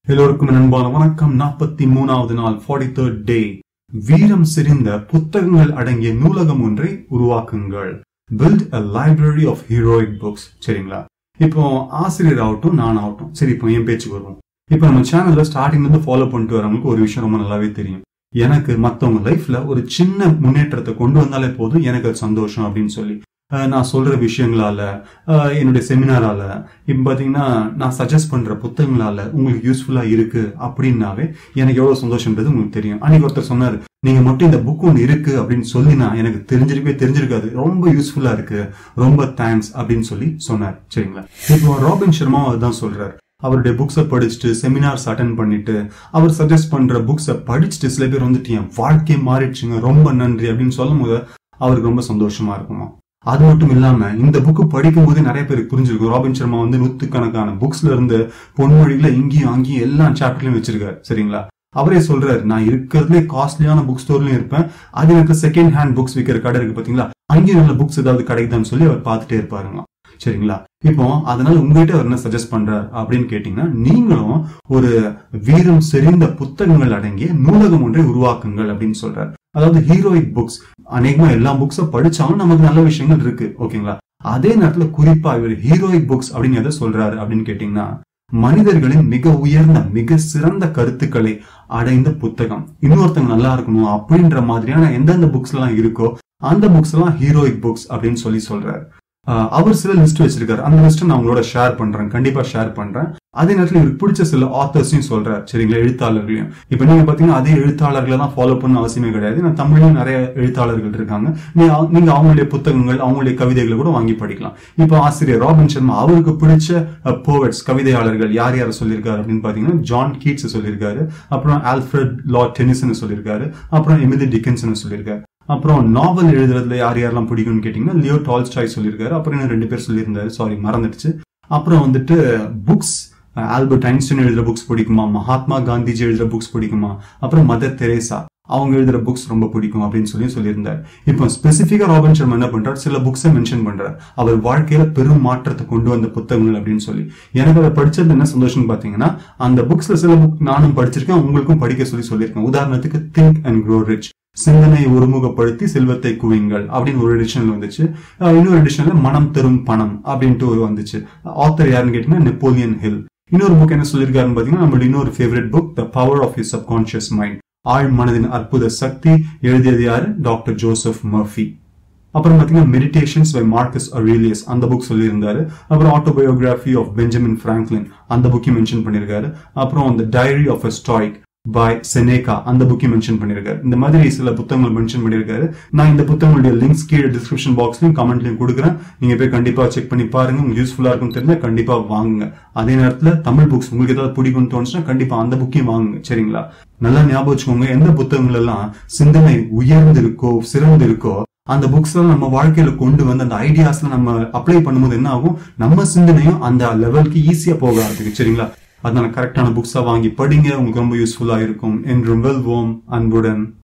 எல்லோருக்கும் என் அன்பான வணக்கம் நாற்பத்தி மூணாவது நாள் ஃபார்ட்டி தேர்ட் டே வீரம் செறிந்த புத்தகங்கள் அடங்கிய நூலகம் ஒன்றை உருவாக்குங்கள் build a library of heroic books சரிங்களா இப்போ ஆசிரியர் ஆகட்டும் நான் ஆகட்டும் சரி இப்போ என் பேச்சுக்கு வருவோம் இப்போ நம்ம சேனல்ல ஸ்டார்டிங்ல இருந்து ஃபாலோ பண்ணிட்டு வரவங்களுக்கு ஒரு விஷயம் ரொம்ப நல்லாவே தெரியும் எனக்கு மத்தவங்க லைஃப்ல ஒரு சின்ன முன்னேற்றத்தை கொண்டு வந்தாலே போதும் எனக்கு அது சந்தோஷம் அப்படின்னு சொல்லி அஹ் நான் சொல்ற விஷயங்களால அஹ் என்னுடைய செமினாரால இப்போ பாத்தீங்கன்னா நான் சஜஸ்ட் பண்ற புத்தகங்களால உங்களுக்கு யூஸ்ஃபுல்லா இருக்கு அப்படின்னாவே எனக்கு எவ்வளவு சந்தோஷம்ன்றது உங்களுக்கு தெரியும் அன்னைக்கு ஒருத்தர் சொன்னாரு நீங்க மட்டும் இந்த புக் ஒன்று இருக்கு அப்படின்னு சொல்லினா எனக்கு தெரிஞ்சிருக்கவே தெரிஞ்சிருக்காது ரொம்ப யூஸ்ஃபுல்லா இருக்கு ரொம்ப தேங்க்ஸ் அப்படின்னு சொல்லி சொன்னார் சரிங்களா இப்போ ராபின் சர்மா அதுதான் சொல்றாரு அவருடைய புக்ஸை படிச்சுட்டு செமினார்ஸ் அட்டன் பண்ணிட்டு அவர் சஜஸ்ட் பண்ற புக்ஸை படிச்சுட்டு சில பேர் வந்துட்டு என் வாழ்க்கை மாறிடுச்சுங்க ரொம்ப நன்றி அப்படின்னு சொல்லும் போது அவருக்கு ரொம்ப சந்தோஷமா இருக்குமா அது மட்டும் இல்லாம இந்த புக்கு படிக்கும் போதே நிறைய பேருக்கு புரிஞ்சிருக்கும் ராபின் சர்மா வந்து நூத்துக்கணக்கான புக்ஸ்ல இருந்து பொன்மொழிகளை இங்கேயும் அங்கேயும் எல்லா சாப்டர்லயும் வச்சிருக்காரு சரிங்களா அவரே சொல்றாரு நான் இருக்கிறதுலே காஸ்ட்லியான புக் ஸ்டோர்லயும் இருப்பேன் அதே நேரத்தில் செகண்ட் ஹேண்ட் புக்ஸ் விற்கிற கடை இருக்கு பாத்தீங்களா அங்கேயும் நல்ல புக்ஸ் ஏதாவது கிடைக்குதான்னு சொல்லி அவர் பார்த்துட்டே இருப்பாருங்களாம் சரிங்களா இப்போ அதனால உங்ககிட்ட அவர் என்ன சஜஸ்ட் பண்றார் அப்படின்னு கேட்டீங்கன்னா நீங்களும் ஒரு வீரம் செறிந்த புத்தகங்கள் அடங்கிய நூலகம் ஒன்றை உருவாக்குங்கள் அப்படின்னு சொல்றாரு அதாவது ஹீரோயிக் புக்ஸ் அநேகமா எல்லா புக்ஸும் படிச்சாலும் நமக்கு நல்ல விஷயங்கள் இருக்கு ஓகேங்களா அதே நேரத்துல குறிப்பா இவர் ஹீரோயிக் புக்ஸ் அப்படின்னு எதை சொல்றாரு அப்படின்னு கேட்டீங்கன்னா மனிதர்களின் மிக உயர்ந்த மிக சிறந்த கருத்துக்களை அடைந்த புத்தகம் இன்னொருத்தங்க நல்லா இருக்கணும் அப்படின்ற மாதிரியான எந்தெந்த புக்ஸ் எல்லாம் இருக்கோ அந்த புக்ஸ் எல்லாம் ஹீரோயிக் புக்ஸ் அப்படின்னு சொல்லி சொல்றாரு ஆஹ் அவர் சில லிஸ்ட் வச்சிருக்காரு அந்த லிஸ்ட் நான் உங்களோட ஷேர் பண்றேன் கண்டிப்பா ஷேர் பண்றேன் அதே நேரத்தில் இவருக்கு பிடிச்ச சில ஆத்தர்ஸையும் சொல்றாரு சரிங்களா எழுத்தாளர்களையும் இப்ப நீங்க பாத்தீங்கன்னா அதே எழுத்தாளர்களை தான் ஃபாலோ பண்ண அவசியமே கிடையாது நான் தமிழ்லயும் நிறைய எழுத்தாளர்கள் இருக்காங்க நீ- நீங்க அவங்களுடைய புத்தகங்கள் அவங்களுடைய கவிதைகளை கூட வாங்கி படிக்கலாம் இப்போ ஆசிரியர் ராபின் சர்மா அவருக்கு பிடிச்ச போவட்ஸ் கவிதையாளர்கள் யார் யார் சொல்லியிருக்காரு அப்படின்னு பாத்தீங்கன்னா ஜான் கீட்ஸ் சொல்லியிருக்காரு அப்புறம் ஆல்ஃபிரட் லார்ட் டெனிசன் சொல்லியிருக்காரு அப்புறம் எமிலி டிக்கன்சன் சொல்லியிருக்காரு அப்புறம் நாவல் எழுதுறதுல யார் யாரெல்லாம் பிடிக்கும்னு கேட்டீங்கன்னா லியோ டால்ஸ்டாய் சொல்லியிருக்காரு அப்புறம் இன்னும் ரெண்டு பேர் சொல்லியிருந்தாரு சாரி மறந்துடுச்சு அப்புறம் வந்துட்டு புக்ஸ் ஆல்பர்ட் ஐன்ஸ்டைன் எழுதுற புக்ஸ் பிடிக்குமா மகாத்மா காந்திஜி எழுதுற புக்ஸ் பிடிக்குமா அப்புறம் மதர் தெரேசா அவங்க எழுதுற புக்ஸ் ரொம்ப பிடிக்கும் அப்படின்னு சொல்லி சொல்லியிருந்தார் இப்போ ஸ்பெசிஃபிக்கா ராபின் சர்மா என்ன பண்றாரு சில புக்ஸை மென்ஷன் பண்றாரு அவர் வாழ்க்கையில பெரும் மாற்றத்தை கொண்டு வந்த புத்தகங்கள் அப்படின்னு சொல்லி எனக்கு அதை படிச்சது என்ன சந்தோஷம்னு பாத்தீங்கன்னா அந்த புக்ஸ்ல சில புக் நானும் படிச்சிருக்கேன் உங்களுக்கும் படிக்க சொல்லி சொல்லியிருக்கேன் உதாரணத்துக்கு திங்க் அண்ட் க்ரோ ரிச் சிந்தனை ஒருமுகப்படுத்தி செல்வத்தை குவிங்கள் அப்படின்னு ஒரு எடிஷன்ல வந்துச்சு அஹ் இன்னொரு எடிஷன்ல மனம் தரும் பணம் அப்படின்ட்டு ஒரு வந்துச்சு ஆத்தர் யாருன்னு கேட்டீங்கன்னா நெப்போலியன் ஹில் இன்னொரு புக் என்ன சொல்லியிருக்காருன்னு பாத்தீங்கன்னா நம்மளோட இன்னொரு favourite book the power of your subconscious mind ஆழ் மனதின் அற்புத சக்தி எழுதியது யாரு டாக்டர் ஜோசப் மர்ஃபி அப்புறம் பாத்தீங்கன்னா மெடிடேஷன்ஸ் பை மார்க்கஸ் அரேலியஸ் அந்த புக் சொல்லியிருந்தாரு அப்புறம் ஆட்டோபயோகிராஃபி ஆஃப் பெஞ்சமின் பிராங்க்லின் அந்த புக்கையும் மென்ஷன் பண்ணியிருக்காரு அப்புறம் அந்த diary of a stoic by Seneca அந்த புக்கையும் மென்ஷன் பண்ணியிருக்காரு இந்த மாதிரி சில புத்தகங்கள் மென்ஷன் பண்ணியிருக்காரு நான் இந்த புத்தகங்களுடைய லிங்க்ஸ் கீழே டிஸ்கிரிப்ஷன் பாக்ஸ்லயும் கமெண்ட்லயும் கொடுக்குறேன் நீங்க போய் கண்டிப்பா செக் பண்ணி பாருங்க உங்களுக்கு யூஸ்ஃபுல்லா இருக்கும் தெரிஞ்சா கண்டிப்பா வாங்குங்க அதே நேரத்துல தமிழ் புக்ஸ் உங்களுக்கு ஏதாவது பிடிக்கும்னு தோணுச்சுன்னா கண்டிப்பா அந்த புக்கையும் வாங்குங்க சரிங்களா நல்லா ஞாபகம் வச்சுக்கோங்க எந்த புத்தகங்கள் எல்லாம் சிந்தனை உயர்ந்து இருக்கோ சிறந்து இருக்கோ அந்த புக்ஸ் எல்லாம் நம்ம வாழ்க்கையில கொண்டு வந்து அந்த ஐடியாஸ்ல நம்ம அப்ளை பண்ணும்போது என்ன ஆகும் நம்ம சிந்தனையும் அந்த லெவலுக்கு ஈஸியா போக ஆரம்பிக்கும் சரிங்களா அதனால கரெக்டான புக்ஸா வாங்கி படிங்க உங்களுக்கு ரொம்ப யூஸ்ஃபுல்லா இருக்கும் என்றும் வெல்வோம் அன்புடன்